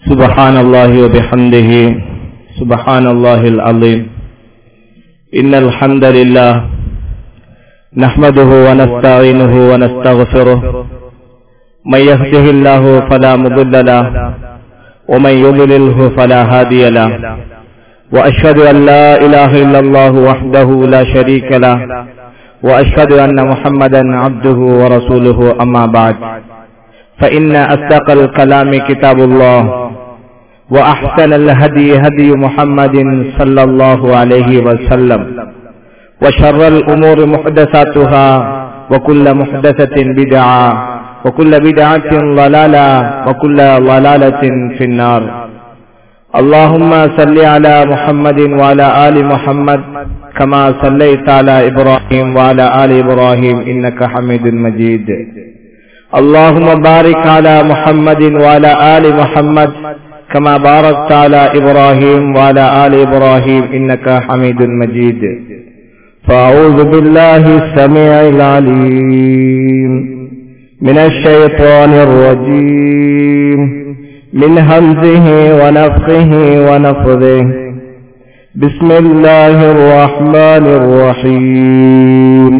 سبحان الله وبحمده سبحان الله العظيم إن الحمد لله نحمده ونستعينه ونستغفره من يهده الله فلا مضل له ومن يضلله فلا هادي له وأشهد أن لا إله إلا الله وحده لا شريك له وأشهد أن محمدا عبده ورسوله أما بعد فإن أصدق الكلام كتاب الله وأحسن الهدي هدي محمد صلى الله عليه وسلم وشر الأمور محدثاتها وكل محدثة بدعة وكل بدعة ضلالة وكل ضلالة في النار اللهم صل على محمد وعلى آل محمد كما صليت على إبراهيم وعلى آل إبراهيم إنك حميد مجيد اللهم بارك على محمد وعلى آل محمد كما باركت على إبراهيم وعلى آل إبراهيم إنك حميد مجيد فأعوذ بالله السميع العليم من الشيطان الرجيم من همزه ونفخه ونفذه بسم الله الرحمن الرحيم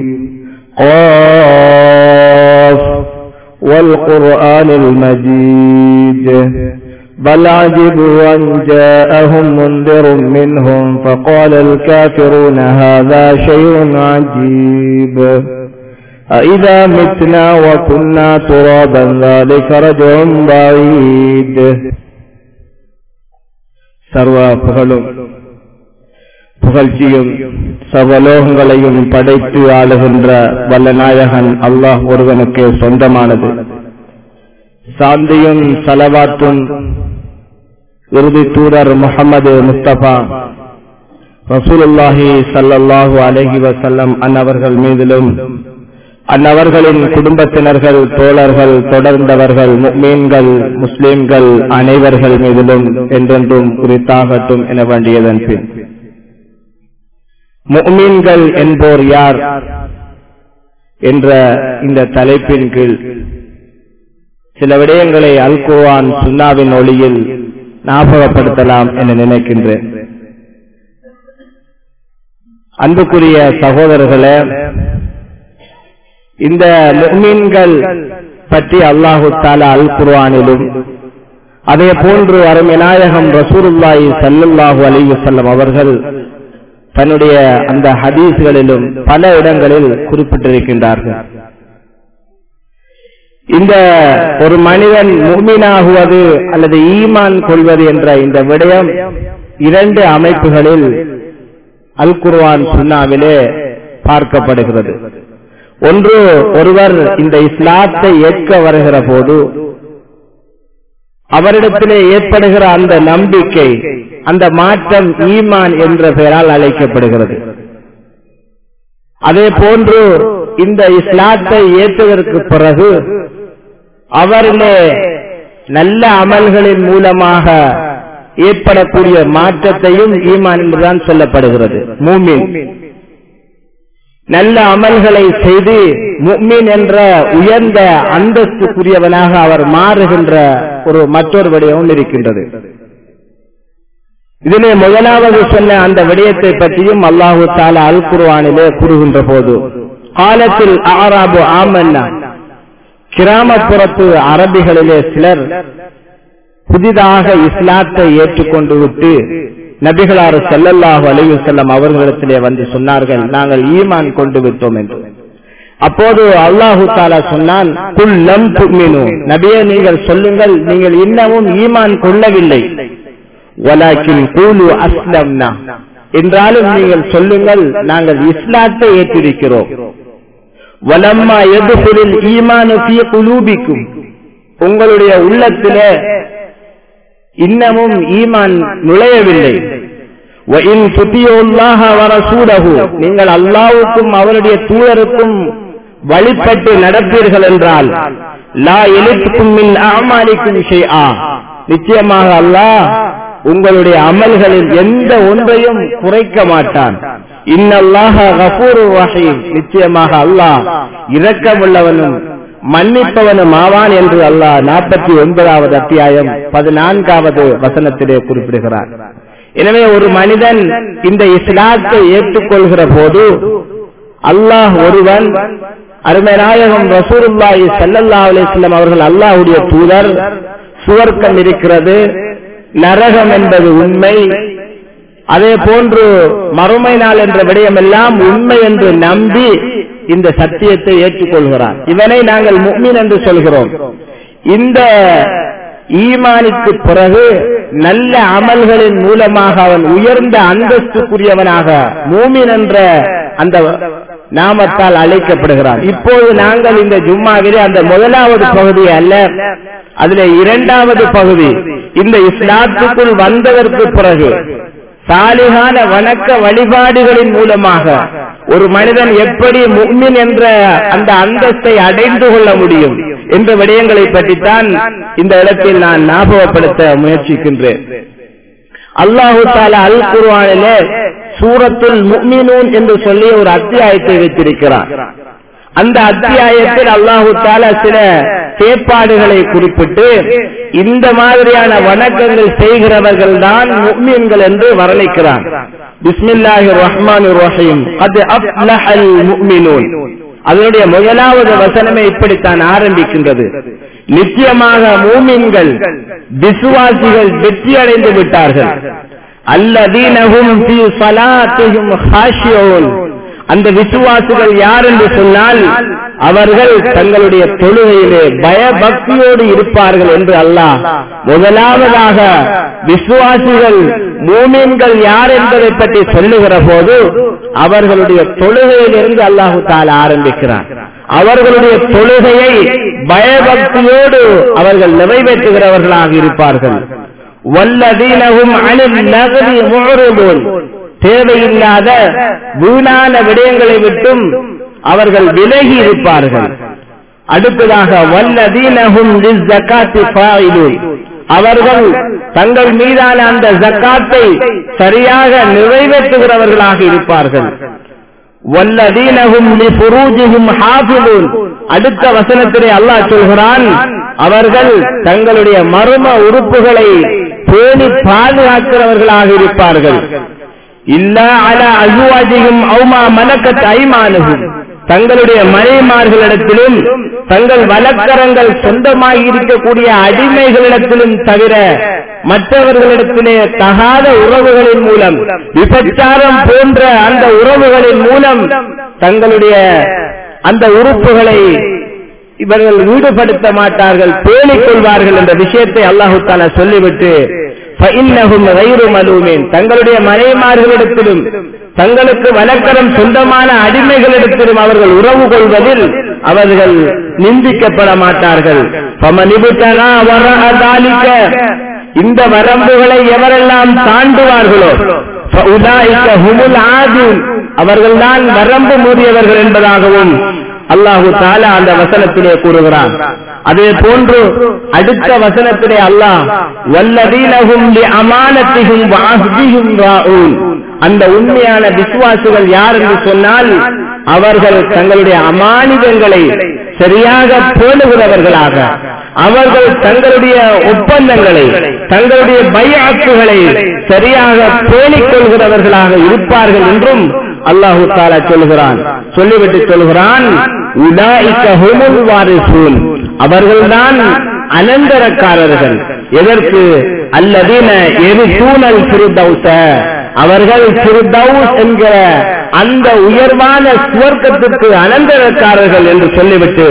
قاف والقرآن المجيد بل عجبوا أن جاءهم منذر منهم فقال الكافرون هذا شيء عجيب أئذا متنا وكنا ترابا ذلك رجع بعيد சர்வ புகழும் புகழ்ச்சியும் சர்வலோகங்களையும் படைத்து ஆளுகின்ற வல்லநாயகன் அல்லாஹ் ஒருவனுக்கு சொந்தமானது சாந்தியும் சலவாத்தும் இறுதி தூதர் முகமது முஸ்தபா ரசூலுல்லாஹி சல்லாஹூ அலஹி வசல்லம் அன்னவர்கள் மீதிலும் அந்நவர்களின் குடும்பத்தினர்கள் தோழர்கள் தொடர்ந்தவர்கள் மீன்கள் முஸ்லிம்கள் அனைவர்கள் மீதிலும் என்றென்றும் குறித்தாகட்டும் என வேண்டியதன் பின் முக்மீன்கள் என்போர் யார் என்ற இந்த தலைப்பின் கீழ் சில விடயங்களை அல் குர்ஆன் சுன்னாவின் ஒளியில் ஞாபகப்படுத்தலாம் என நினைக்கின்றேன் அன்புக்குரிய சகோதரர்களே இந்த முக்மீன்கள் பற்றி அல்லாஹு தாலா அல் குர்ஆனிலும் அதே போன்று அருமைநாயகம் ரசூருல்லாஹி சல்லுல்லாஹு அலிவசல்லம் அவர்கள் தன்னுடைய அந்த ஹதீஸ்களிலும் பல இடங்களில் குறிப்பிட்டிருக்கின்றார்கள் இந்த ஒரு மனிதன் முக்மீனாகுவது அல்லது ஈமான் கொள்வது என்ற இந்த விடயம் இரண்டு அமைப்புகளில் அல் குர்வான் சுன்னாவிலே பார்க்கப்படுகிறது ஒன்று ஒருவர் இந்த இஸ்லாத்தை ஏற்க வருகிற போது அவரிடத்திலே ஏற்படுகிற அந்த நம்பிக்கை அந்த மாற்றம் ஈமான் என்ற பெயரால் அழைக்கப்படுகிறது அதே போன்று இந்த இஸ்லாத்தை ஏற்றதற்கு பிறகு அவரிலே நல்ல அமல்களின் மூலமாக ஏற்படக்கூடிய மாற்றத்தையும் ஈமான் என்றுதான் சொல்லப்படுகிறது மூமின் நல்ல அமல்களை செய்து முக்மீன் என்ற உயர்ந்த அந்தஸ்துக்குரியவனாக அவர் மாறுகின்ற ஒரு மற்றொரு விடயமும் இருக்கின்றது இதிலே முதலாவது சொன்ன அந்த விடயத்தை பற்றியும் அல்லாஹு தாலா அல் குர்வானிலே கூறுகின்ற போது காலத்தில் ஆராபு ஆமன்னா கிராமப்புறத்து அரபிகளிலே சிலர் புதிதாக இஸ்லாத்தை ஏற்றுக்கொண்டு விட்டு நபிகளாறு செல்லல்லாஹு அலைவு செல்லம் அவர்களிடத்திலே வந்து சொன்னார்கள் நாங்கள் ஈமான் கொண்டு விட்டோம் என்று அப்போது அல்லாஹு தாலா சொன்னான் குல்லம் துக்மினு நபியே நீங்கள் சொல்லுங்கள் நீங்கள் இன்னமும் ஈமான் கொள்ளவில்லை வலாக்கின் கூலு அஸ்லம்னா என்றாலும் நீங்கள் சொல்லுங்கள் நாங்கள் இஸ்லாத்தை ஏற்றிருக்கிறோம் வலம்மா எதுபொருள் ஈமானு குலூபிக்கும் உங்களுடைய உள்ளத்திலே இன்னமும் ஈமான் நுழையவில்லை நீங்கள் அல்லாவுக்கும் அவருடைய தூதருக்கும் வழிபட்டு நடப்பீர்கள் என்றால் லா எழுத்துக்கும் மின் அமாலிக்கும் நிச்சயமாக அல்லாஹ் உங்களுடைய அமல்களில் எந்த ஒன்றையும் குறைக்க மாட்டான் இன்னல்லாஹ கபூரு ரஹீம் நிச்சயமாக அல்லாஹ் இரக்கமுள்ளவனும் மன்னிப்பவனும் ஆவான் என்று அல்லாஹ் நாற்பத்தி ஒன்பதாவது அத்தியாயம் பதினான்காவது வசனத்திலே குறிப்பிடுகிறார் எனவே ஒரு மனிதன் இந்த இஸ்லாத்தை ஏற்றுக்கொள்கிற போது அல்லாஹ் ஒருவன் அருமைநாயகம் ரசூருல்லாஹி ஸல்லல்லாஹு அலைஹி வஸல்லம் அவர்கள் அல்லாஹ்வுடைய தூதர் சுவர்க்கம் இருக்கிறது நரகம் என்பது உண்மை அதே போன்று மறுமை நாள் என்ற விடயம் எல்லாம் உண்மை என்று நம்பி இந்த சத்தியத்தை ஏற்றுக்கொள்கிறான் இவனை நாங்கள் முக்மின் என்று சொல்கிறோம் இந்த ஈமானுக்கு பிறகு நல்ல அமல்களின் மூலமாக அவன் உயர்ந்த அந்தஸ்துக்குரியவனாக மூமின் என்ற அந்த நாமத்தால் அழைக்கப்படுகிறான் இப்போது நாங்கள் இந்த ஜும்மாவிலே அந்த முதலாவது பகுதி அல்ல அதிலே இரண்டாவது பகுதி இந்த இஸ்லாத்துக்குள் வந்ததற்கு பிறகு சாலிகான வணக்க வழிபாடுகளின் மூலமாக ஒரு மனிதன் எப்படி முக்மின் என்ற அந்த அந்தஸ்தை அடைந்து கொள்ள முடியும் என்ற விடயங்களை பற்றித்தான் இந்த இடத்தில் நான் ஞாபகப்படுத்த முயற்சிக்கின்றேன் அல்லாஹு தாலா அல் குர்வானிலே சூரத்துல் முக்மினூன் என்று சொல்லி ஒரு அத்தியாயத்தை வைத்திருக்கிறார் அந்த அத்தியாயத்தில் அல்லாஹு தாலா சில செயற்பாடுகளை குறிப்பிட்டு இந்த மாதிரியான வணக்கங்கள் செய்கிறவர்கள் தான் முக்மீன்கள் என்று வர்ணிக்கிறான் பிஸ்மில்லாஹி ரஹ்மான் ரஹீம் அது அப்லஹல் முக்மினூன் அதனுடைய முதலாவது வசனமே இப்படித்தான் ஆரம்பிக்கின்றது நிச்சயமாக மூமின்கள் விசுவாசிகள் வெற்றி அடைந்து விட்டார்கள் அல்லதீனஹும் ஃபீ ஸலாத்திஹிம் ஹாஷியூன் அந்த விசுவாசிகள் யார் என்று சொன்னால் அவர்கள் தங்களுடைய தொழுகையிலே பயபக்தியோடு இருப்பார்கள் என்று அல்லாஹ் முதலாவதாக விசுவாசிகள் மூமின்கள் யார் என்பதை பற்றி சொல்லுகிற போது அவர்களுடைய தொழுகையிலிருந்து அல்லாஹு தால ஆரம்பிக்கிறார் அவர்களுடைய தொழுகையை பயபக்தியோடு அவர்கள் நிறைவேற்றுகிறவர்களாக இருப்பார்கள் வல்லதீனகும் அணில் நகரி முழுதும் தேவையில்லாத வீணான விடயங்களை விட்டும் அவர்கள் விலகி இருப்பார்கள் அடுத்ததாக வல்லதீனகும் அவர்கள் தங்கள் மீதான அந்த ஜக்காத்தை சரியாக நிறைவேற்றுகிறவர்களாக இருப்பார்கள் வல்லதீனகும் லிஃபுரூஜிஹிம் ஹாஃபிலூன் அடுத்த வசனத்திலே அல்லாஹ் சொல்கிறான் அவர்கள் தங்களுடைய மர்ம உறுப்புகளை பேணி பாதுகாக்கிறவர்களாக இருப்பார்கள் இல்ல அல அசுவாஜியும் அவுமா மலக்கத் ஐமானுகும் தங்களுடைய மனைமார்களிடத்திலும் தங்கள் வழக்கரங்கள் சொந்தமாகி இருக்கக்கூடிய அடிமைகளிடத்திலும் தவிர மற்றவர்களிடத்திலே தகாத உறவுகளின் மூலம் விபச்சாரம் போன்ற அந்த உறவுகளின் மூலம் தங்களுடைய அந்த உறுப்புகளை இவர்கள் ஈடுபடுத்த மாட்டார்கள் பேணிக் கொள்வார்கள் என்ற விஷயத்தை அல்லாஹு தாலா சொல்லிவிட்டு தங்களுடைய மனைமார்களிடத்திலும் தங்களுக்கு வழக்கரம் சொந்தமான அடிமைகளிடத்திலும் அவர்கள் உறவு கொள்வதில் அவர்கள் நிந்திக்கப்பட மாட்டார்கள் இந்த வரம்புகளை எவரெல்லாம் தாண்டுவார்களோ அவர்கள்தான் வரம்பு மூடியவர்கள் என்பதாகவும் அல்லாஹு தாலா அந்த வசனத்திலே கூறுகிறான் அதே போன்று அடுத்த வசனத்திலே அல்லாஹ் வல்லதீனகும் அமானத்திகும் வாஹ்திகும் ராஊன் அந்த உண்மையான விசுவாசிகள் யார் என்று சொன்னால் அவர்கள் தங்களுடைய அமானிதங்களை சரியாக பேணுகிறவர்களாக அவர்கள் தங்களுடைய ஒப்பந்தங்களை தங்களுடைய பையாக்குகளை சரியாக பேணிக் கொள்கிறவர்களாக இருப்பார்கள் என்றும் அல்லாஹு தாலா சொல்கிறான் சொல்லிவிட்டு சொல்கிறான் அவர்கள்தான் அனந்தரக்காரர்கள் எதற்கு அல்லதீன எரு தூணல் சிறுதௌச அவர்கள் சிறுதௌஸ் என்கிற அந்த உயர்வான சுவர்க்கத்திற்கு அனந்தரக்காரர்கள் என்று சொல்லிவிட்டு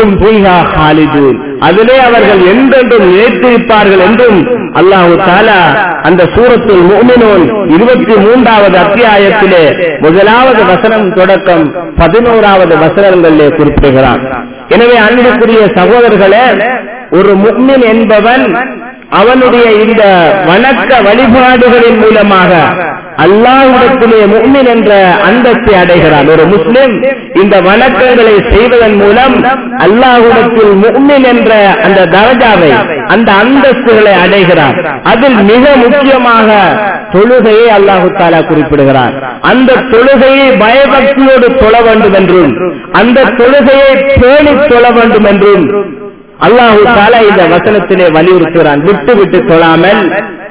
அதிலே அவர்கள் என்றென்றும் நினைத்திருப்பார்கள் என்றும் அல்லாஹு தாலா அந்த சூரத்தில் மோமினோன் இருபத்தி மூன்றாவது அத்தியாயத்திலே முதலாவது வசனம் தொடக்கம் பதினோராவது வசனங்களிலே குறிப்பிடுகிறார் எனவே அன்புக்குரிய சகோதரர்களே ஒரு முக்மின் என்பவன் அவனுடைய இந்த வணக்க வழிபாடுகளின் மூலமாக அல்லாஹ்விடத்திலே முக்மின் என்ற அந்தஸ்தை அடைகிறான் ஒரு முஸ்லிம் இந்த வணக்கங்களை செய்வதன் மூலம் அல்லாஹ்விடத்தில் முக்மின் என்ற அந்த தரஜாவை அந்த அந்தஸ்துகளை அடைகிறார் அதில் மிக முக்கியமாக தொழுகையை அல்லாஹு தாலா குறிப்பிடுகிறார் அந்த தொழுகையை பயபக்தியோடு தொழ வேண்டும் என்றும் அந்த தொழுகையை பேணி தொழ வேண்டும் என்றும் அல்லாஹு தாலா இந்த வசனத்திலே வலியுறுத்துகிறான் விட்டு விட்டு தொழாமல்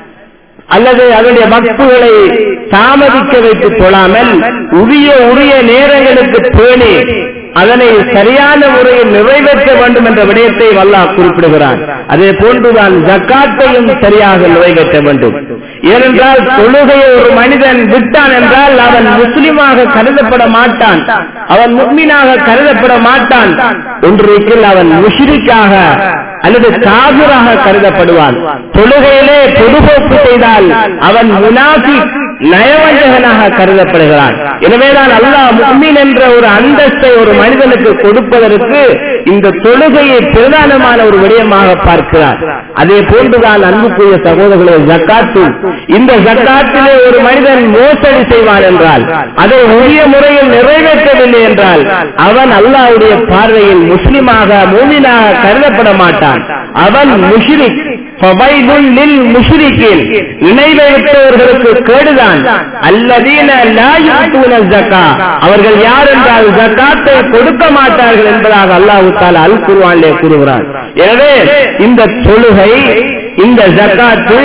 அல்லது அதனுடைய வக்துகளை தாமதிக்க வைத்து தொழாமல் உரிய உரிய நேரங்களுக்கு பேணி அதனை சரியான முறையில் நிறைவேற்ற வேண்டும் என்ற விடயத்தை அல்லாஹ் குறிப்பிடுகிறான் அதே போன்றுதான் ஜக்காத்தையும் சரியாக நிறைவேற்ற வேண்டும் ஏனென்றால் தொழுகையை ஒரு மனிதன் விட்டான் என்றால் அவன் முஸ்லிமாக கருதப்பட மாட்டான் அவன் முக்மீனாக கருதப்பட மாட்டான் ஒன்றைக்கில் அவன் முஷிரிக்காக அல்லது காபிராக கருதப்படுவான் தொழுகையிலே பொதுபோக்கு செய்தால் அவன் முனாஃபி நயவஞ்சகனாக கருதப்படுகிறான் எனவேதான் அல்லாஹ் முக்மீன் என்ற ஒரு அந்தஸ்தை ஒரு மனிதனுக்கு கொடுப்பதற்கு இந்த தொழுகையை பிரதானமான ஒரு விடயமாக பார்க்கிறார் அதே போன்றுதான் அன்புக்குரிய சகோதரர்களே ஜக்காத்து இந்த ஜக்காத்திலே ஒரு மனிதன் மோசடி செய்வான் என்றால் அதை உரிய முறையில் நிறைவேற்றவில்லை என்றால் அவன் அல்லாஹ்வுடைய பார்வையில் முஸ்லிமாக மூமினாக கருதப்பட மாட்டான் அவன் முஷ்ரிக் ஃபவைலுல் லில் முஷ்ரிக்கீன் இணைவை விட்டவர்களுக்கு கேடுதான் அல்லதீன லா யுத்தூன ஜக்கா அவர்கள் யார் என்றால் ஜக்காத்தை கொடுக்க மாட்டார்கள் என்பதாக அல்லாஹ் தாலா அல் குர்ஆனிலே கூறுகிறான் எனவே இந்த தொழுகை இந்த ஜக்காத்து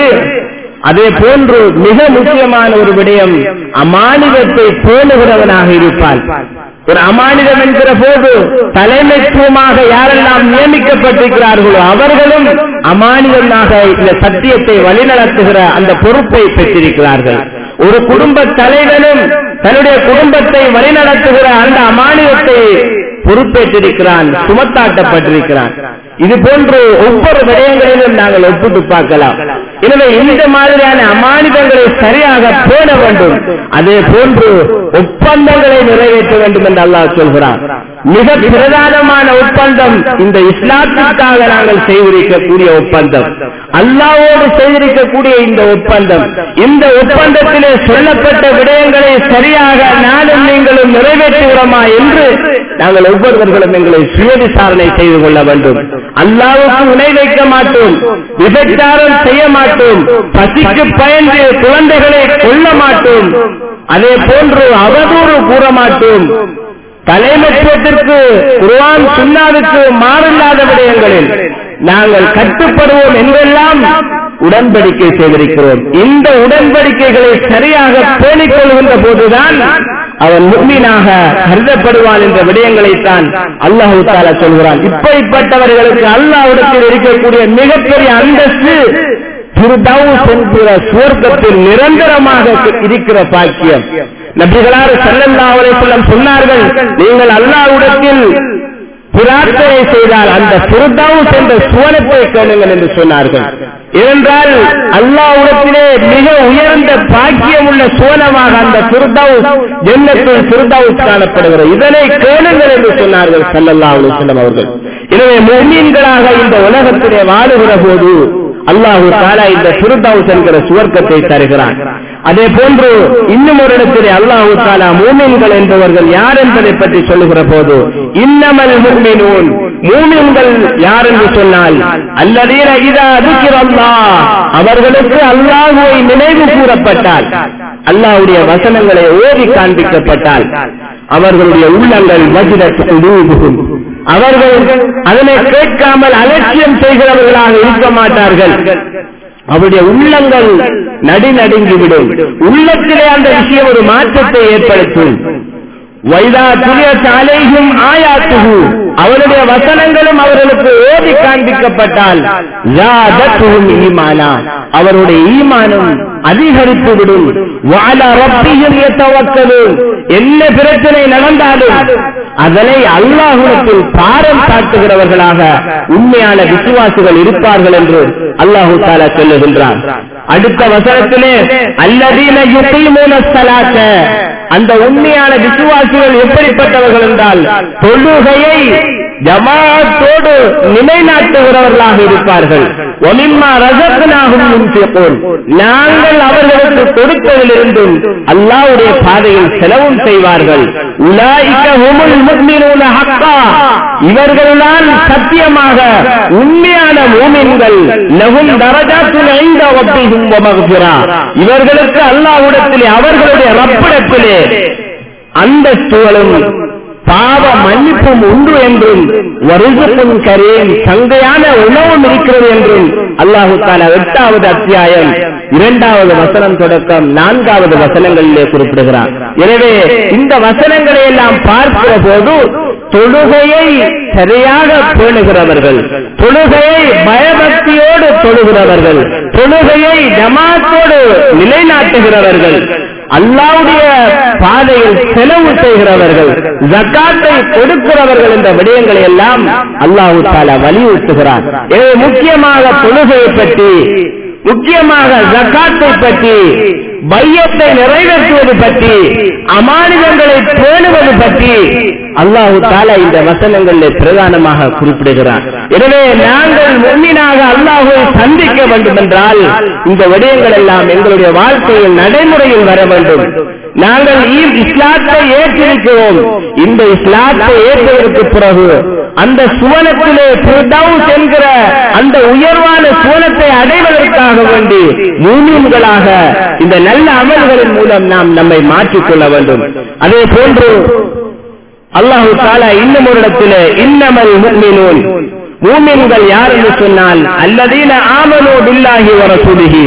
அதே போன்று மிக முக்கியமான ஒரு விடயம் அமானிதத்தை பேணுகிறவனாக இருப்பான் ஒரு அமானிதம் என்கிற போது தலைமைத்துவமாக யாரெல்லாம் நியமிக்கப்பட்டிருக்கிறார்களோ அவர்களும் அமானிதமாக இந்த சத்தியத்தை வழிநடத்துகிற அந்த பொறுப்பை பெற்றிருக்கிறார்கள் ஒரு குடும்ப தலைவனும் தன்னுடைய குடும்பத்தை வழிநடத்துகிற அந்த அமானிதத்தை பொறுப்பேற்றிருக்கிறான் சுமத்தாட்டப்பட்டிருக்கிறான் இது போன்று ஒவ்வொரு விடயங்களிலும் நாங்கள் ஒப்பிட்டு பார்க்கலாம் எனவே இந்த மாதிரியான அமானிதங்களை சரியாக பேண வேண்டும் அதே போன்று ஒப்பந்தங்களை நிறைவேற்ற வேண்டும் என்று அல்லாஹ் சொல்கிறார் மிக பிரதானமான ஒப்பந்தம் இந்த இஸ்லாத்திற்காக நாங்கள் செய்திருக்கக்கூடிய ஒப்பந்தம் அல்லாவோடு செய்திருக்கக்கூடிய இந்த ஒப்பந்தம் இந்த ஒப்பந்தத்திலே சொல்லப்பட்ட விடயங்களை சரியாக நானும் நீங்களும் நிறைவேற்றுகிறோமா என்று நாங்கள் ஒவ்வொருவர்களும் எங்களை சுய விசாரணை செய்து கொள்ள வேண்டும் அல்லாவுக்கு இணை வைக்க மாட்டோம் விபச்சாரம் செய்ய மாட்டோம் பசிக்கு பயந்து குழந்தைகளை கொல்ல மாட்டோம் அதே போன்று அவதூறு கூற மாட்டோம் தலைமைத்துவத்திற்கு குர்ஆன் சுன்னாவுக்கு மாறில்லாத விடயங்களில் நாங்கள் கட்டுப்படுவோம் என்றெல்லாம் உடன்படிக்கை செய்திருக்கிறோம் இந்த உடன்படிக்கைகளை சரியாக பேணிக் கொள்கின்ற போதுதான் அவன் முக்மீனாக கருதப்படுவான் என்ற விடயங்களைத்தான் அல்லாஹு தாலா சொல்கிறான் இப்படிப்பட்டவர்களுக்கு அல்லாஹ்விடத்தில் இருக்கக்கூடிய மிகப்பெரிய அந்தஸ்து திருதவுஸ் என்கிற சுவர்க்கத்தில் நிரந்தரமாக இருக்கிற பாக்கியம் நபிகளார் சல்லல்லா அலைஹிவஸல்லம் சொன்னார்கள் நீங்கள் அல்லாஹ்விடத்தில் பிரார்த்தனை செய்தால் அந்த திருதவுஸ் என்ற சுவனத்தை கேளுங்கள் என்று சொன்னார்கள் ஏனென்றால் அல்லாஹ்விடத்திலே மிக உயர்ந்த பாக்கியம் உள்ள சுவனமாக அந்த திருதவுஸ் ஜன்னத்தில் திருதவுஸ் காணப்படுகிறது இதனை கேளுங்கள் என்று சொன்னார்கள் சல்லல்லாஹு அலைஹி வஸல்லம் அவர்கள் எனவே முஸ்லிம்களாக இந்த உலகத்திலே வாழுகிற போது அல்லாஹு தாலா இந்த சுருதவுஸ் என்கிற சுவர்க்கத்தை தருகிறான் அதே போன்று இன்னும் ஒரு இடத்திலே அல்லாஹு தாலா மூமின்கள் என்பவர்கள் யார் என்பதை பற்றி சொல்லுகிற போது இன்னமல் முக்மினூன் மூமின்கள் யார் என்று சொன்னால் அல்லதீன இதா அதுக்கிற அல்லாஹ் அவர்களுக்கு அல்லாஹுவை நினைவு கூறப்பட்டால் அல்லாஹ்வுடைய வசனங்களை ஓதி காண்பிக்கப்பட்டால் அவர்களுடைய உள்ளங்கள் வஜிரத் குலூபுகும் அவர்கள் அதனை கேட்காமல் அலட்சியம் செய்கிறவர்களாக இருக்க மாட்டார்கள் அவருடைய உள்ளங்கள் நடுநடுங்கிவிடும் உள்ளத்திலே அந்த விஷயம் ஒரு மாற்றத்தை ஏற்படுத்தும் வைதா துரிய சாலையும் ஆயாத்துகு அவருடைய வசனங்களும் அவர்களுக்கு ஓதி காண்பிக்கப்பட்டால் ஈமானா அவருடைய ஈமானம் அதிகரித்து விடும் வாழ ரப்பியும் எத்தவக்கலும் என்ன பிரச்சனை நடந்தாலும் அதனை அல்லாஹுடத்தில் பாரம் காட்டுகிறவர்களாக உண்மையான விசுவாசிகள் இருப்பார்கள் என்று அல்லாஹு தாலா சொல்லுகின்றான் அடுத்த வசனத்திலே அல்லதீன யுகீமூன ஸலாத்த அந்த உண்மையான விசுவாசிகள் எப்படிப்பட்டவர்கள் என்றால் தொழுகையை ஜமாத்தோடு நிலைநாட்டுகிறவர்களாக இருப்பார்கள் ஒமிம்மா ரசத்தினாகும் யுன்ஃபிகூன். நாங்கள் அவர்களுக்கு கொடுத்ததிலிருந்தும் அல்லாஹ்வுடைய பாதையில் செலவும் செய்வார்கள் உலாயிக ஹுமுல் முஃமினூன ஹக்கா இவர்கள்தான் சத்தியமாக உண்மையான மூமின்கள் லஹும் தரஜாத்துல் ஐந்த ரப்பிஹிம் வ மக்ஃபிரா இவர்களுக்கு அல்லாஹ்விடத்திலே அவர்களுடைய ரப்பிடத்திலே அந்தஸ்துகளும் பாவ மன்னிப்பும் உண்டு என்றும் வருஷத்தும் கரேன் சங்கையான உணவும் இருக்கிறது என்றும் அல்லாஹு தாலா எட்டாவது அத்தியாயம் இரண்டாவது வசனம் தொடக்கம் நான்காவது வசனங்களிலே குறிப்பிடுகிறார் எனவே இந்த வசனங்களை எல்லாம் பார்க்கிற போது தொழுகையை சரியாக பேணுகிறவர்கள் தொழுகையை பயபக்தியோடு தொழுகிறவர்கள் தொழுகையை ஜமாத்தோடு நிலைநாட்டுகிறவர்கள் அல்லாவுடைய பாதையில் செலவு செய்கிறவர்கள் ஜக்காத்தை கொடுக்கிறவர்கள் என்ற விடயங்களை எல்லாம் அல்லாஹு தாலா வலியுறுத்துகிறார் எனவே முக்கியமாக தொழுகையை பற்றி முக்கியமாக ஜக்காத்தை பற்றி பையத்தை நிறைவேற்றுவது பற்றி அமானிதங்களை பேணுவது பற்றி அல்லாஹு தாலா இந்த வசனங்களில் பிரதானமாக குறிப்பிடுகிறார் எனவே நாங்கள் முன்னினாக அல்லாஹுவை சந்திக்க வேண்டும் என்றால் இந்த விடயங்கள் எல்லாம் எங்களுடைய வாழ்க்கையில் நடைமுறையில் வர வேண்டும் நாங்கள் ஈ- இஸ்லாத்தை ஏற்றிருக்கிறோம் இந்த இஸ்லாத்தை ஏற்றதற்கு பிறகு அந்த சுவனத்திலே ஃபிர்தௌஸ் என்கிற அந்த உயர்வான சுவனத்தை அடைவதற்காக வேண்டி மூமியன்களாக இந்த நல்ல அமல்களின் மூலம் நாம் நம்மை மாற்றிக்கொள்ள வேண்டும் அதே போன்று அல்லாஹு தாலா இன்னும் ஒரு இடத்திலே இன்னமல் முஃமினூன் மூமின்கள் யார் என்று சொன்னால் அல்லதீன ஆமனு பில்லாஹி வ ரசூலிஹி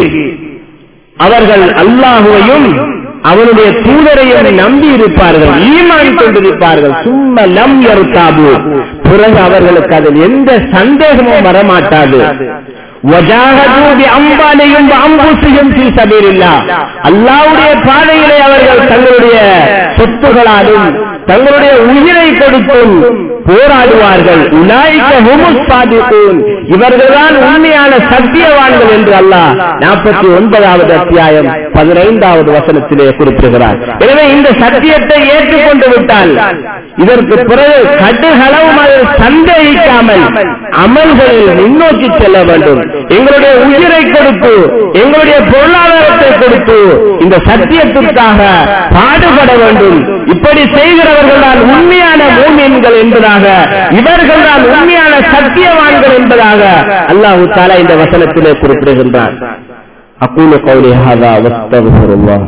அவர்கள் அல்லாஹுவையும் அவனுடைய தூதரையும் நம்பி இருப்பார்கள் ஈமான் கொண்டிருப்பார்கள் சும்ம லம் யர்தாபு பிறகு அவர்களுக்கு அதில் எந்த சந்தேகமும் வரமாட்டாது وَجَاهَدُوا بِأَمْوَالِهِمْ وَأَنفُسِهِمْ فِي سَبِيلِ اللَّهِ அல்லாஹ்வுடைய பாதையிலே அவர்கள் தங்களுடைய சொத்துகளாலும் தங்களுடைய உயிரை கொடுத்தும் போராடுவார்கள் உலாய்க்க ஹுமுஸ் சாதிக்கும் இவர்கள்தான் உண்மையான சத்தியவான்கள் என்று அல்லாஹ் நாற்பத்தி ஒன்பதாவது அத்தியாயம் பதினைந்தாவது வசனத்திலே குறிப்பிடுகிறார் எனவே இந்த சத்தியத்தை ஏற்றுக்கொண்டு விட்டால் இதற்கு பிறகு கடுகளவும் அதை சந்தேகிக்காமல் அமல்களில் முன்னோக்கி செல்ல வேண்டும் எங்களுடைய உயிரை கொடுத்து எங்களுடைய பொருளாதாரத்தை கொடுத்து இந்த சத்தியத்திற்காக பாடுபட வேண்டும் இப்படி செய்கிறவர்கள் தான் உண்மையான மூமியன்கள் என்பதாக இவர்கள் தான் உண்மையான சத்தியவான்கள் என்பதாக அல்லாஹு தாலா இந்த வசனத்திலே குறிப்பிடுகின்றார் أقول قولي هذا واستغفر الله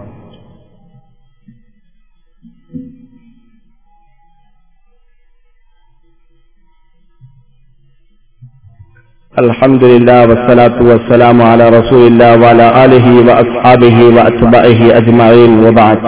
الحمد لله والصلاة والسلام على رسول الله وعلى آله وأصحابه وأتباعه أجمعين وبعد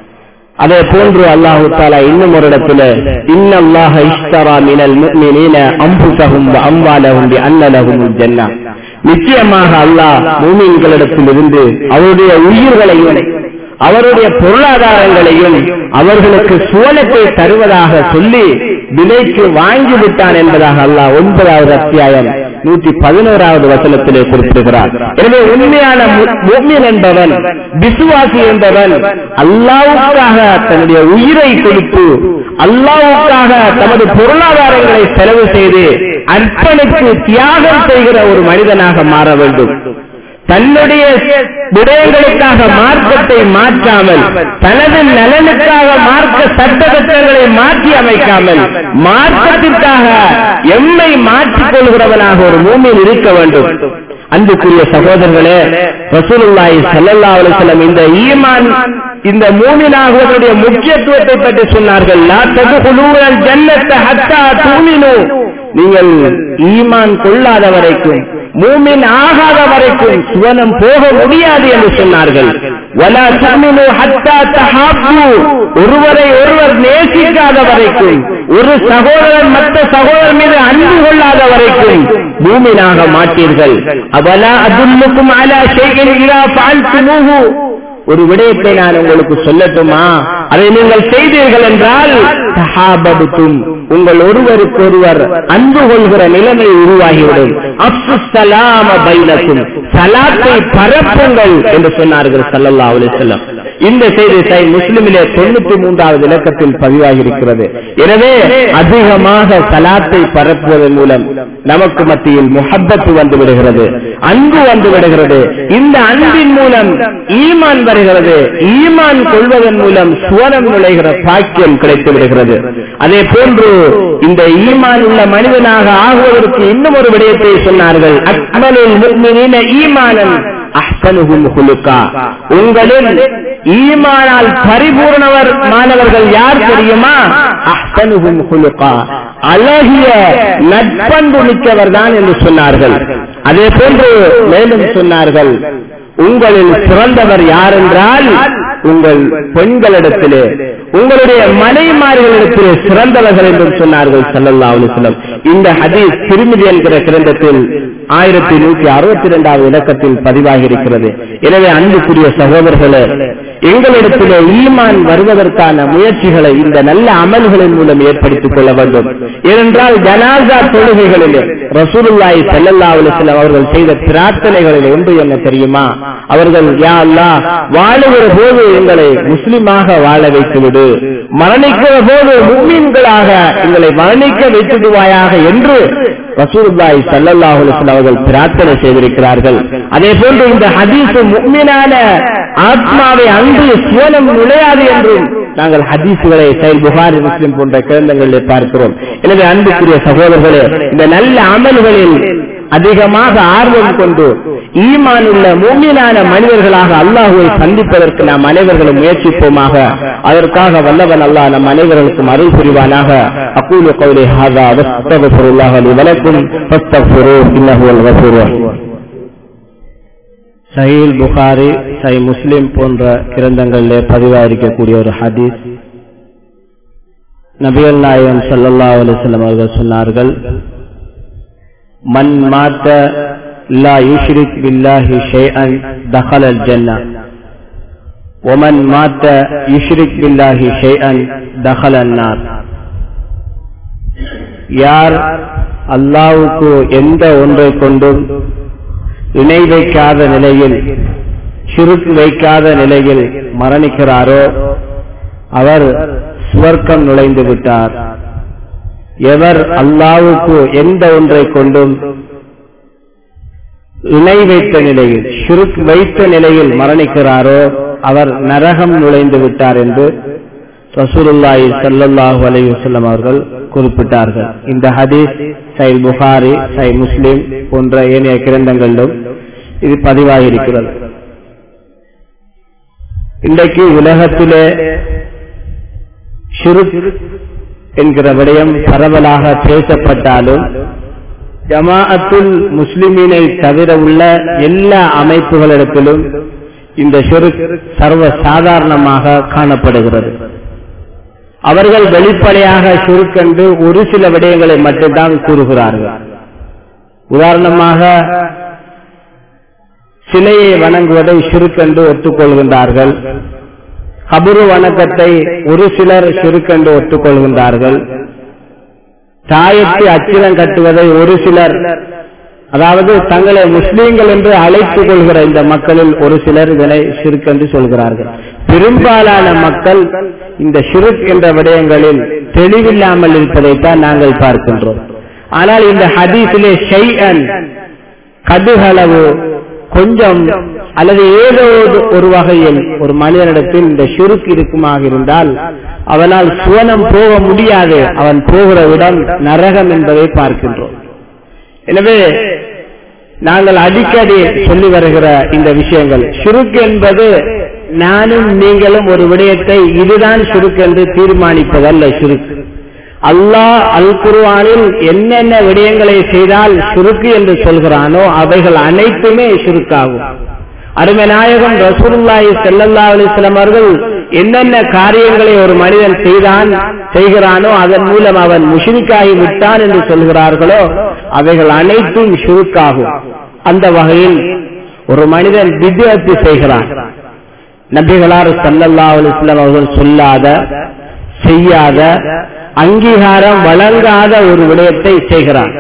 அதே போன்று அல்லாஹு தாலா இன்னும் ஒரு இடத்துல இன்னல்லாஹ இஷ்தரா மினல் முஃமினீன அம்புசஹும் வ அம்வாலஹும் பி அன்ன லஹுமுல் ஜன்னah நிச்சயமாக அல்லாஹ் மூமின்களிடத்திலிருந்து அவருடைய உயிர்களையும் அவருடைய பொருளாதாரங்களையும் அவர்களுக்கு சுவனத்தை தருவதாக சொல்லி விலைக்கு வாங்கி விட்டான் என்பதாக அல்லாஹ் ஒன்பதாவது அத்தியாயம் நூற்றி பதினோராவது வசனத்திலே குறிப்பிடுகிறார் எனவே உண்மையான மு- முஃமின் என்பவன் விசுவாசி என்பவன் அல்லாவுக்காக தன்னுடைய உயிரை கொடுத்து அல்லாவுக்காக தமது பொருளாதாரங்களை செலவு செய்து அர்ப்பணித்து தியாகம் செய்கிற ஒரு மனிதனாக மாற வேண்டும் தன்னுடைய விடயங்களுக்காக மார்க்கத்தை மாற்றாமல் தனது நலனுக்காக மார்க்க சட்டத்திட்டங்களை மாற்றி அமைக்காமல் மார்க்கத்திற்காக எம்மை மாற்றிக் கொள்கிறவனாக ஒரு மூமியில் இருக்க வேண்டும் அன்புக்குரிய சகோதரர்களே ரசூலுல்லாஹி ஸல்லல்லாஹு அலைஹி வஸல்லம் இந்த ஈமான் இந்த மூமினாகுவதனுடைய முக்கியத்துவத்தை பற்றி சொன்னார்கள் லா ததுகுலூல் ஜன்னத்த ஹத்தா தூமினு நீங்கள் ஈமான் கொள்ளாத வரைக்கும் மூமின் ஆகாத வரைக்கும் சுவனம் போக முடியாது என்று சொன்னார்கள் வலா தமினு ஹத்தா தஹாப்பு ஒருவரை ஒருவர் நேசிக்காத வரைக்கும் ஒரு சகோதரன் மற்ற சகோதரன் மீது அன்பு கொள்ளாத வரைக்கும் மூமினாக மாட்டீர்கள் அவலா அதுல்லுக்கும் அலா ஷைகின் இதா ஃபால்துமூஹு ஒரு விடயத்தை நான் உங்களுக்கு சொல்லட்டுமா அதை நீங்கள் செய்தீர்கள் என்றால் தஹாபடுத்தும் உங்கள் ஒருவருக்கொருவர் அன்பு கொள்கிற நிலைமை உருவாகிவிடும் அப்சு சலாம பைனக்கும் சலாத்தை பரப்புங்கள் என்று சொன்னார்கள் ஸல்லல்லாஹு அலைஹி வஸல்லம் இந்த செய்தி சை முஸ்லிமிலே தொண்ணூத்தி மூன்றாவது இலக்கத்தில் பதிவாகி இருக்கிறது எனவே அதிகமாக சலாத்தை பரப்புவதன் மூலம் நமக்கு மத்தியில் முஹப்பத்து வந்து விடுகிறது அன்பு வந்து விடுகிறது இந்த அன்பின் மூலம் ஈமான் வருகிறது ஈமான் கொள்வதன் மூலம் சுவனம் நுழைகிற பாக்கியம் கிடைத்து விடுகிறது அதே போன்று இந்த ஈமான் உள்ள மனிதனாக ஆகுவதற்கு இன்னும் ஒரு விடயத்தை சொன்னார்கள் அக்மலுல் முஃமினீன ஈமானன் அஹ்சனுஹும் ஹுலுகா உங்களில் ஈமானால் பரிபூர்ணவர் மாணவர்கள் யார் தெரியுமா அஹ்சனுஹும் ஹுலுகா அழகிய நட்பண்பு மிக்கவர் தான் என்று சொன்னார்கள் அதே போன்று மேலும் சொன்னார்கள் உங்களில் சிறந்தவர் யார் என்றால் உங்கள் பெண்களிடத்திலே உங்களுடைய மனைமார்களிடத்திலே சிறந்தவர்கள் என்றும் சொன்னார்கள் சல்லல்லா அலிஸ்லம் இந்த ஹதீஸ் திருமிதி என்கிற கிரந்தத்தில் ஆயிரத்தி நூற்றி அறுபத்தி இரண்டாவது இலக்கத்தில் பதிவாகி இருக்கிறது எனவே அன்புக்குரிய சகோதரர்களே எங்களிடத்திலே ஈமான் வருவதற்கான முயற்சிகளை இந்த நல்ல அமல்களின் மூலம் ஏற்படுத்திக் கொள்ள வேண்டும் ஏனென்றால் ஜனாசா தொழுகைகளிலே ரசூலுல்லாய் செல்லல்லா அலிஸ்லாம் அவர்கள் செய்த பிரார்த்தனைகளில் ஒன்று என்ன தெரியுமா அவர்கள் யா அல்லா வாழுகிற போது எங்களை முஸ்லிமாக வாழ வைத்துவிடு மரணிக்கிற போது மும்மீன்களாக எங்களை மரணிக்க வைத்துடுவாயாக என்று ரசூலுல்லாய் சல்லல்லாஹு அலிஸ்லாம் அவர்கள் பிரார்த்தனை செய்திருக்கிறார்கள் அதே போன்று இந்த ஹதீஸ் முக்மீனான ஆத்மாவை அன்று சுவனம் நுழையாது என்றும் நாங்கள் ஹதீசுகளை செயல் புகாரி முஸ்லிம் போன்ற கிரந்தங்களில் பார்க்கிறோம் எனவே அன்புக்குரிய சகோதரர்களே இந்த நல்ல அமல்களில் அதிகமாக ஆர்வம் கொண்டு ஈமான் உள்ள மூமியனான மனிதர்களாக அல்லாஹுவை சந்திப்பதற்கு நாம் அனைவர்களும் முயற்சிப்போமாக அதற்காக வல்லவன் அல்லாஹ் நம் அனைவர்களுக்கும் அருள் புரிவானாக அக்கூலு கௌலி ஹாதா அஸ்தகுல்லாஹ் லி வலக்கும் ஃபஸ்தக்ஃபிரூஹ் இன்னஹு அல் கஃபூர் சஹீல் புகாரி சை முஸ்லிம் போன்ற கிரந்தங்களிலே பதிவாயிருக்கக்கூடிய ஒரு ஹதீஸ் நபிகள் நாயகம் ஸல்லல்லாஹு அலைஹி வஸல்லம் அவர்கள் சொன்னார்கள் மன் மாத்த லா யுஷ்ரிக் பில்லாஹி ஷைஅன் தخل الجنة ومن مات يشرك بالله شيئا دخل النار யார் அல்லாவுக்கு எந்த ஒன்றை கொண்டும் இணை வைக்காத நிலையில் சுருக்கு வைக்காத நிலையில் மரணிக்கிறாரோ அவர் சுவர்க்கம் நுழைந்து விட்டார் எவர் அல்லாவுக்கு எந்த ஒன்றை கொண்டும் இணை வைத்த நிலையில் சுருக் வைத்த நிலையில் மரணிக்கிறாரோ அவர் நரகம் நுழைந்து விட்டார் என்று ரசூலுல்லாஹி ஸல்லல்லாஹு அலைஹி வஸல்லம் அவர்கள் குறிப்பிட்டார்கள் இந்த ஹதீஸ் சை புகாரி சை முஸ்லிம் போன்ற ஏனைய கிரந்தங்களிலும் இது பதிவாகி இருக்கிறது இன்றைக்கு உலகத்திலே ஷிருக் என்கிற விடயம் பரவலாக பேசப்பட்டாலும் ஜமாஅத்துல் முஸ்லிமீனை தவிர உள்ள எல்லா அமைப்புகளிடத்திலும் இந்த ஷிருக் சர்வ சாதாரணமாக காணப்படுகிறது அவர்கள் வெளிப்படையாக சுருக்கென்று ஒரு சில விடயங்களை மட்டும்தான் கூறுகிறார்கள் உதாரணமாக சிலையை வணங்குவதை சுருக்கென்று ஒத்துக்கொள்கின்றார்கள் கபுரு வணக்கத்தை ஒரு சிலர் சுருக்கென்று ஒத்துக்கொள்கின்றார்கள் தாயத்தை அச்சிடம் கட்டுவதை ஒரு சிலர் அதாவது தங்களை முஸ்லீம்கள் என்று அழைத்துக் கொள்கிற இந்த மக்களில் ஒரு சிலர் இதனை ஷிர்க் என்று சொல்கிறார்கள் பெரும்பாலான மக்கள் இந்த ஷிருக் என்ற விடயங்களில் தெளிவில்லாமல் இருப்பதைத்தான் நாங்கள் பார்க்கின்றோம் ஆனால் இந்த ஹதீஸிலே ஷைஅன் கடுகளவு கொஞ்சம் அல்லது ஏதோ ஒரு வகையில் ஒரு மனிதனிடத்தில் இந்த ஷிருக் இருக்குமாக இருந்தால் அவனால் சுவனம் போக முடியாது அவன் போகிற இடம் நரகம் என்பதை பார்க்கின்றோம் எனவே நாங்கள் அடிக்கடி சொல்லி வருகிற இந்த விஷயங்கள் சுருக்கு என்பது நானும் நீங்களும் ஒரு விடயத்தை இதுதான் சுருக்கு என்று தீர்மானிப்பதல்ல சுருக்கு அல்லாஹ் அல் குருவானில் என்னென்ன விடயங்களை செய்தால் சுருக்கு என்று சொல்கிறானோ அவைகள் அனைத்துமே சுருக்காகும் அருமநாயகம் ரசூலுல்லாஹி ஸல்லல்லாஹு அலைஹி வஸல்லம் அவர்கள் என்னென்ன காரியங்களை ஒரு மனிதன் செய்தான் செய்கிறானோ அதன் மூலம் அவன் முஷ்ரிக்காகி விட்டான் என்று சொல்கிறார்களோ அவைகள் அனைத்தும் சுருக்காகும் அந்த வகையில் ஒரு மனிதன் வித்தியாசி செய்கிறான் நபிகளார் ஸல்லல்லாஹு அலைஹி வஸல்லம் அவர்கள் சொல்லாத செய்யாத அங்கீகாரம் வழங்காத ஒரு விடயத்தை செய்கிறான்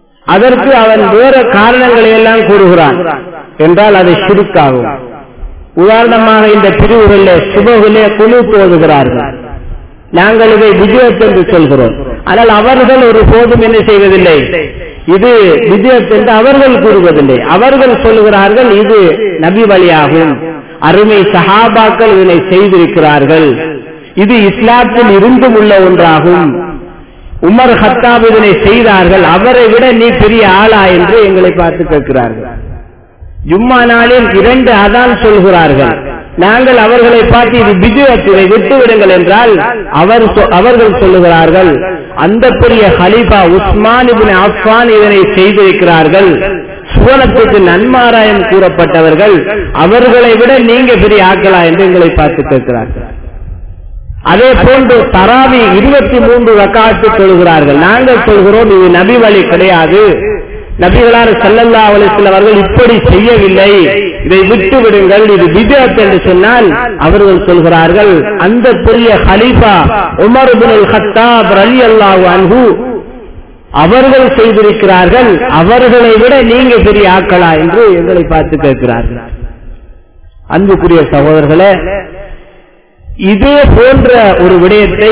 அதற்கு அவன் வேற காரணங்களை எல்லாம் கூறுகிறான் என்றால் அது சுருக்காகும் உதாரணமாக இந்த பிரிவுகளிலே சுபவிலே குழு போதுகிறார்கள் நாங்கள் இதை விஜயத் என்று சொல்கிறோம் ஆனால் அவர்கள் ஒரு போதும் என்ன செய்வதில்லை இது விஜயத் என்று அவர்கள் கூறுவதில்லை அவர்கள் சொல்லுகிறார்கள் இது நபி வழியாகும் அருமை சஹாபாக்கள் இதனை செய்திருக்கிறார்கள் இது இஸ்லாத்தில் இருந்தும் உள்ள ஒன்றாகும் உமர் ஹத்தாப் இதனை செய்தார்கள் அவரை விட நீ பெரிய ஆளா என்று எங்களை பார்த்து கேட்கிறார்கள் ஜும்மா நாளில் இரண்டு அதான் சொல்கிறார்கள் நாங்கள் அவர்களை பார்த்து இது விஜயத்தினை விட்டுவிடுங்கள் என்றால் அவர் அவர்கள் சொல்லுகிறார்கள் அந்த பெரிய ஹலீஃபா உஸ்மான் இபின் அஃபான் இதனை செய்திருக்கிறார்கள் சுவனத்துக்கு நன்மாராயம் கூறப்பட்டவர்கள் அவர்களை விட நீங்க பெரிய ஆக்கலாம் என்று எங்களை பார்த்து கேட்கிறார்கள் அதே போன்று தராவி இருபத்தி மூன்று ரக்காட்டு சொல்கிறார்கள் நாங்கள் சொல்கிறோம் இது நபி வழி கிடையாது நபிகளார் சல்லல்லா அலிஸ்ல அவர்கள் இப்படி செய்யவில்லை இதை விட்டு விடுங்கள் இது விஜயத் என்று சொன்னால் அவர்கள் சொல்கிறார்கள் அந்த பெரிய ஹலீஃபா உமர் பின் ஹத்தாப் அலி அல்லாஹு அன்ஹு அவர்கள் செய்திருக்கிறார்கள் அவர்களை விட நீங்க பெரிய ஆக்களா என்று எங்களை பார்த்து கேட்கிறார்கள் அன்புக்குரிய சகோதரர்களே இதே போன்ற ஒரு விடயத்தை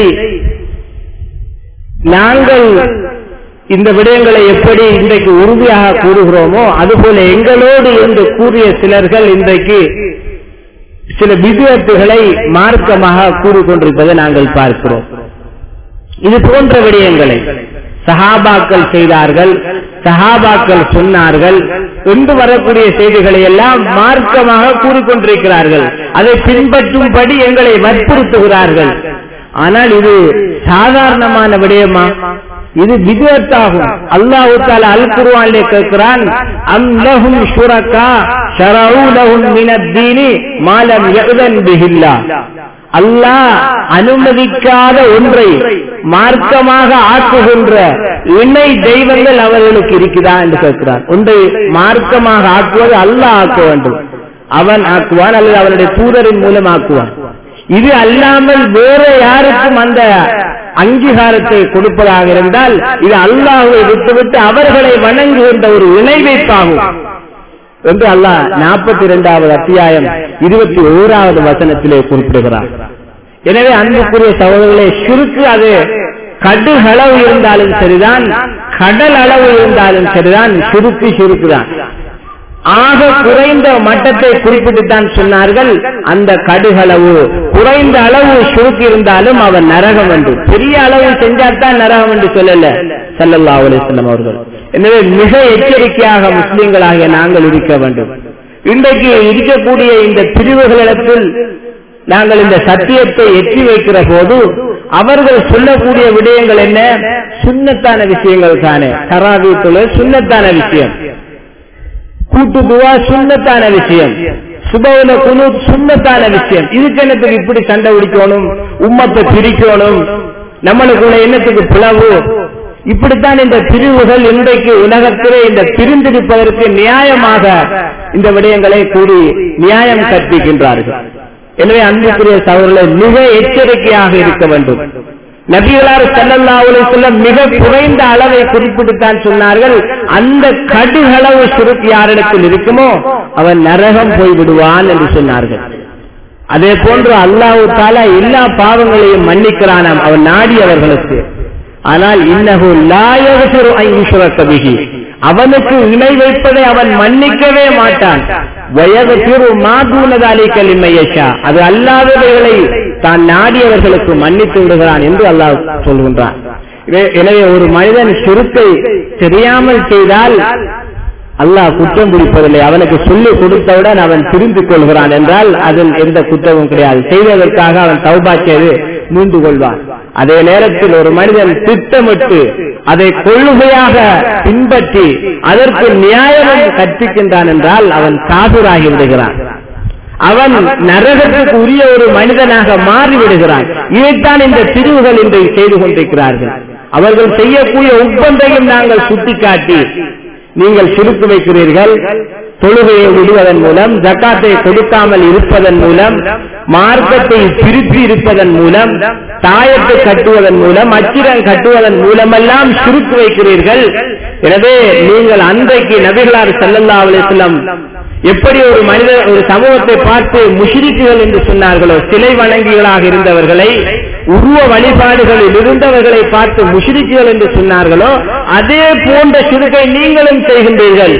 நாங்கள் இந்த விடயங்களை எப்படி இன்றைக்கு உறுதியாக கூறுகிறோமோ அதுபோல எங்களோடு என்று கூறிய சிலர்கள் இன்றைக்கு சில விதியத்துகளை மார்க்கமாக கூறிக்கொண்டிருப்பதை நாங்கள் பார்க்கிறோம் இது போன்ற விடயங்களை சஹாபாக்கள் செய்தார்கள் சஹாபாக்கள் சொன்னார்கள் என்று வரக்கூடிய செய்திகளை எல்லாம் மார்க்கமாக கூறிக்கொண்டிருக்கிறார்கள் அதை பின்பற்றும்படி எங்களை வற்புறுத்துகிறார்கள் ஆனால் இது சாதாரணமான விடயமா இது விதத்தாகும் அல்லாஹு தாலா அல் குர்வானிலே கேட்கிறான் அம் லஹும் ஷுரகா ஷரஊ லஹும் மினத் தீனி மாலம் யஅதன் பிஹில்லா அல்லாஹ் அனுமதிக்காத ஒன்றை மார்க்கமாக ஆக்குகின்ற இணை தெய்வங்கள் அவர்களுக்கு இருக்குதா என்று கேட்கிறார் ஒன்றை மார்க்கமாக ஆக்குவது அல்லாஹ் ஆக்க வேண்டும் அவன் ஆக்குவான் அல்லது அவனுடைய தூதரின் மூலம் ஆக்குவான் இது அல்லாமல் வேற யாருக்கும் அந்த அங்கீகாரத்தை கொடுப்பதாக இருந்தால் இது அல்லாஹுவை விட்டுவிட்டு அவர்களை வணங்குகின்ற ஒரு இணை வைப்பாகும் என்று அல்லாஹ் நாற்பத்தி இரண்டாவது அத்தியாயம் இருபத்தி ஓராவது வசனத்திலே குறிப்பிடுகிறார் எனவே அன்புக்குரிய சகோதரர்களே சுருக்கு அது கடுகளவு இருந்தாலும் சரிதான் கடல் அளவு இருந்தாலும் சரிதான் சுருக்கு சுருக்குதான் ஆக குறைந்த மட்டத்தை குறிப்பிட்டுத்தான் சொன்னார்கள் அந்த கடுகளவு குறைந்த அளவு சுருக்கு இருந்தாலும் அவன் நரகம் என்று பெரிய அளவு செஞ்சாத்தான் நரகம் என்று சொல்லல சல்லல்லா அலிஸ்லாம் அவர்கள் எனவே மிக எச்சரிக்கையாக முஸ்லிம்களாகிய நாங்கள் இருக்க வேண்டும் இன்றைக்கு இருக்கக்கூடிய இந்த பிரிவுகளிடத்தில் நாங்கள் இந்த சத்தியத்தை எட்டி வைக்கிற போது அவர்கள் சொல்லக்கூடிய விடயங்கள் என்ன சுண்ணத்தான விஷயங்கள் தானே தராவி தொழில் சுண்ணத்தான விஷயம் கூட்டு துவா சுண்ணத்தான விஷயம் சுபவுல குழு சுண்ணத்தான விஷயம் இதுக்கு என்னத்துக்கு இப்படி சண்டை பிடிக்கணும் உம்மத்தை பிரிக்கணும் நம்மளுக்குள்ள என்னத்துக்கு பிளவு இப்படித்தான் இந்த பிரிவுகள் இன்றைக்கு உலகத்திலே இந்த பிரிந்திருப்பதற்கு நியாயமாக இந்த விடயங்களை கூறி நியாயம் கற்பிக்கின்றார்கள் எனவே அன்புக்குரிய சகோதரர்களை மிக எச்சரிக்கையாக இருக்க வேண்டும் நபிகளார் செல்லல்லாவுல சொல்ல மிக குறைந்த அளவை குறிப்பிட்டுத்தான் சொன்னார்கள் அந்த கடுகளவு சுருக்கி யாரிடத்தில் இருக்குமோ அவன் நரகம் போய்விடுவான் என்று சொன்னார்கள் அதே போன்று அல்லாஹு தாலா எல்லா பாவங்களையும் மன்னிக்கிறானாம் அவன் நாடியவர்களுக்கு ஆனால் இன்னகு லாயகசிறு ஐங்குஷரக்கபிகி அவனுக்கு இணை வைப்பதை அவன் மன்னிக்கவே மாட்டான் வயது திரு மாதூனதாலி கலிமையஷா அது அல்லாதவைகளை தான் நாடியவர்களுக்கு மன்னித்து விடுகிறான் என்று அல்லாஹ் சொல்கின்றான் எனவே ஒரு மனிதன் சுருக்கை தெரியாமல் செய்தால் அல்லாஹ் குற்றம் பிடிப்பதில்லை அவனுக்கு சொல்லி கொடுத்தவுடன் அவன் திரும்பி கொள்கிறான் என்றால் அதில் எந்த குற்றமும் கிடையாது செய்வதற்காக அவன் தௌபா செய்து மீண்டு கொள்வான் அதே நேரத்தில் ஒரு மனிதன் திட்டமிட்டு அதை கொள்கையாக பின்பற்றி அதற்கு நியாயமும் கற்பிக்கின்றான் என்றால் அவன் காபிராகி விடுகிறான் அவன் நரகத்துக்கு உரிய ஒரு மனிதனாக மாறிவிடுகிறான் இதைத்தான் இந்த பிரிவுகள் இன்று செய்து கொண்டிருக்கிறார்கள் அவர்கள் செய்யக்கூடிய ஒப்பந்தையும் நாங்கள் சுட்டிக்காட்டி நீங்கள் சுருக்கு வைக்கிறீர்கள் தொழுகையை விடுவதன் மூலம் ஜக்காத்தை கொடுக்காமல் இருப்பதன் மூலம் மார்க்கத்தை பிரித்து இருப்பதன் மூலம் தாயத்தை கட்டுவதன் மூலம் அச்சிரம் கட்டுவதன் மூலமெல்லாம் சுருக்கு வைக்கிறீர்கள் எனவே நீங்கள் அன்றைக்கு நபிகளார் சல்லல்லா அலிஸ்லம் எப்படி ஒரு மனிதர் ஒரு சமூகத்தை பார்த்து முஷிரிக்குகள் என்று சொன்னார்களோ சிலை வணங்கிகளாக இருந்தவர்களை உருவ வழிபாடுகளில் இருந்தவர்களை பார்த்து முஷிரிக்குகள் என்று சொன்னார்களோ அதே போன்ற சுருக்கை நீங்களும் செய்கின்றீர்கள்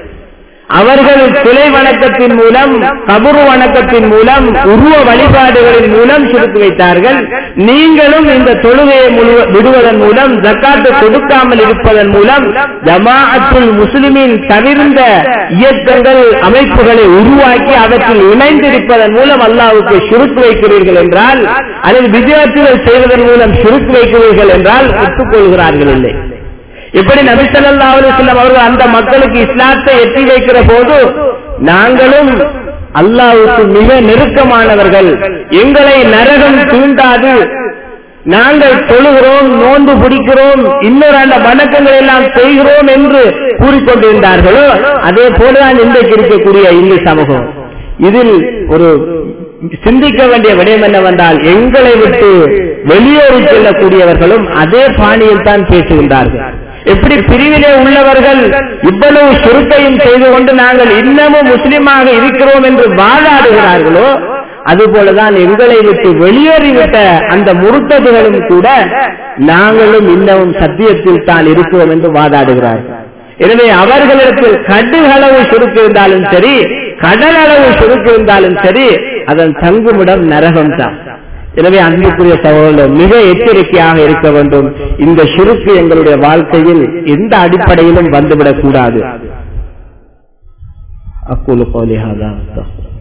அவர்கள் சிலை வணக்கத்தின் மூலம் கபுரு வணக்கத்தின் மூலம் உருவ வழிபாடுகளின் மூலம் சுருக்கி வைத்தார்கள் நீங்களும் இந்த தொழுகையை விடுவதன் மூலம் ஜக்காத்து கொடுக்காமல் இருப்பதன் மூலம் ஜமாஅத்துல் முஸ்லிமின் தவிர்ந்த இயக்கங்கள் அமைப்புகளை உருவாக்கி அவற்றில் இணைந்திருப்பதன் மூலம் அல்லாவுக்கு சுருக்கு வைக்கிறீர்கள் என்றால் அல்லது விஜயத்துகள் செய்வதன் மூலம் சுருக்கு வைக்கிறீர்கள் என்றால் ஒத்துக்கொள்கிறார்கள் இல்லை எப்படி நபிசல்லா அலுவலம் அவர்கள் அந்த மக்களுக்கு இஸ்லாத்தை எட்டி வைக்கிற போது நாங்களும் அல்லாவுக்கு மிக நெருக்கமானவர்கள் எங்களை நரகம் தூண்டாது நாங்கள் தொழுகிறோம் நோன்பு பிடிக்கிறோம் இன்னொரு அந்த வணக்கங்கள் எல்லாம் செய்கிறோம் என்று கூறிக்கொண்டிருந்தார்களோ அதே போலதான் இன்றைக்கு இருக்கக்கூடிய இந்து சமூகம் இதில் ஒரு சிந்திக்க வேண்டிய விடயம் என்னவென்றால் எங்களை விட்டு வெளியேறி செல்லக்கூடியவர்களும் அதே பாணியில் தான் பேசுகின்றார்கள் எப்படி பிரிவிலே உள்ளவர்கள் இவ்வளவு சுருக்கையும் செய்து கொண்டு நாங்கள் இன்னமும் முஸ்லிமாக இருக்கிறோம் என்று வாழாடுகிறார்களோ அதுபோலதான் எங்களை விட்டு வெளியேறிவிட்ட அந்த முருத்ததுகளும் கூட நாங்களும் இன்னமும் சத்தியத்தில் தான் இருக்கிறோம் என்று வாதாடுகிறார்கள் எனவே அவர்களிடத்தில் கடுகளவு சுருக்கு இருந்தாலும் சரி கடல் அளவு சுருக்கு இருந்தாலும் சரி அதன் தங்குமிடம் நரகம் தான் எனவே அன்புக்குரிய சகோதரர் மிக எச்சரிக்கையாக இருக்க வேண்டும் இந்த சுருக்கு எங்களுடைய வாழ்க்கையில் எந்த அடிப்படையிலும் வந்துவிடக் கூடாது அக்குலு கோலிஹாதான்